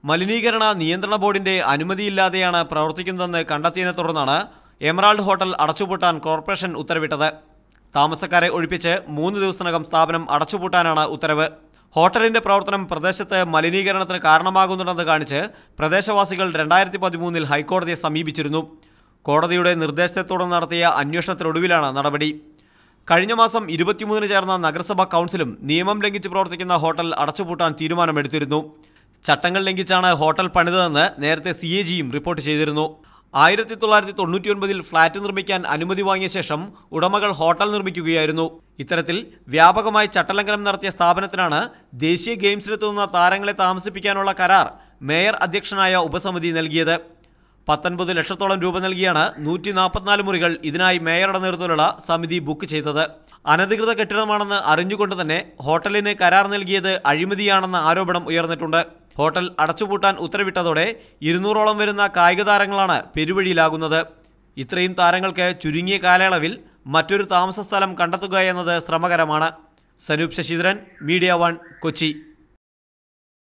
മലിനീകരണ നിയന്ത്രണ ബോർഡിന്റെ അനുമതിയില്ലാതെയാണ് പ്രവർത്തിക്കുന്നതെന്ന് കണ്ടെത്തിയതിനെ തുടർന്നാണ് എമറാൾഡ് ഹോട്ടൽ അടച്ചുപൂട്ടാൻ കോർപ്പറേഷൻ ഉത്തരവിട്ടത് താമസക്കാരെ ഒഴിപ്പിച്ച് മൂന്ന് ദിവസത്തിനകം സ്ഥാപനം അടച്ചുപൂട്ടാനാണ് ഉത്തരവ് ഹോട്ടലിന്റെ പ്രവർത്തനം പ്രദേശത്ത് മലിനീകരണത്തിന് കാരണമാകുന്നുണ്ടെന്ന് കാണിച്ച് പ്രദേശവാസികൾ രണ്ടായിരത്തി പതിമൂന്നിൽ ഹൈക്കോടതിയെ സമീപിച്ചിരുന്നു കോടതിയുടെ നിർദ്ദേശത്തെ തുടർന്ന് നടത്തിയ അന്വേഷണത്തിനൊടുവിലാണ് നടപടി കഴിഞ്ഞ മാസം ഇരുപത്തിമൂന്നിന് ചേർന്ന നഗരസഭാ കൗൺസിലും നിയമം ലംഘിച്ച് പ്രവർത്തിക്കുന്ന ഹോട്ടൽ അടച്ചുപൂട്ടാൻ തീരുമാനമെടുത്തിരുന്നു ചട്ടങ്ങൾ ലംഘിച്ചാണ് ഹോട്ടൽ പണിതതെന്ന് നേരത്തെ സി എ ജിയും റിപ്പോർട്ട് ചെയ്തിരുന്നു ആയിരത്തി തൊള്ളായിരത്തി തൊണ്ണൂറ്റിയൊൻപതിൽ ഫ്ളാറ്റ് നിർമ്മിക്കാൻ അനുമതി വാങ്ങിയ ശേഷം ഉടമകൾ ഹോട്ടൽ നിർമ്മിക്കുകയായിരുന്നു ഇത്തരത്തിൽ വ്യാപകമായി ചട്ടലംഘനം നടത്തിയ സ്ഥാപനത്തിനാണ് ദേശീയ ഗെയിംസിലെത്തുന്ന താരങ്ങളെ താമസിപ്പിക്കാനുള്ള കരാർ മേയർ അധ്യക്ഷനായ ഉപസമിതി നൽകിയത് പത്തൊൻപത് ലക്ഷത്തോളം രൂപ നൽകിയാണ് നൂറ്റി നാൽപ്പത്തിനാല് മുറികൾ ഇതിനായി മേയറുടെ നേതൃത്വത്തിലുള്ള സമിതി ബുക്ക് ചെയ്തത് അനധികൃത കെട്ടിടമാണെന്ന് അറിഞ്ഞുകൊണ്ട് തന്നെ ഹോട്ടലിന് കരാർ നൽകിയത് അഴിമതിയാണെന്ന ആരോപണം ഉയർന്നിട്ടുണ്ട് ഹോട്ടൽ അടച്ചുപൂട്ടാൻ ഉത്തരവിട്ടതോടെ ഇരുന്നൂറോളം വരുന്ന കായിക താരങ്ങളാണ് പെരുവഴിയിലാകുന്നത് ഇത്രയും താരങ്ങൾക്ക് ചുരുങ്ങിയ കാലയളവിൽ മറ്റൊരു താമസ സ്ഥലം കണ്ടെത്തുക എന്നത് ശ്രമകരമാണ് സനൂപ് ശശിധരൻ മീഡിയ വൺ കൊച്ചി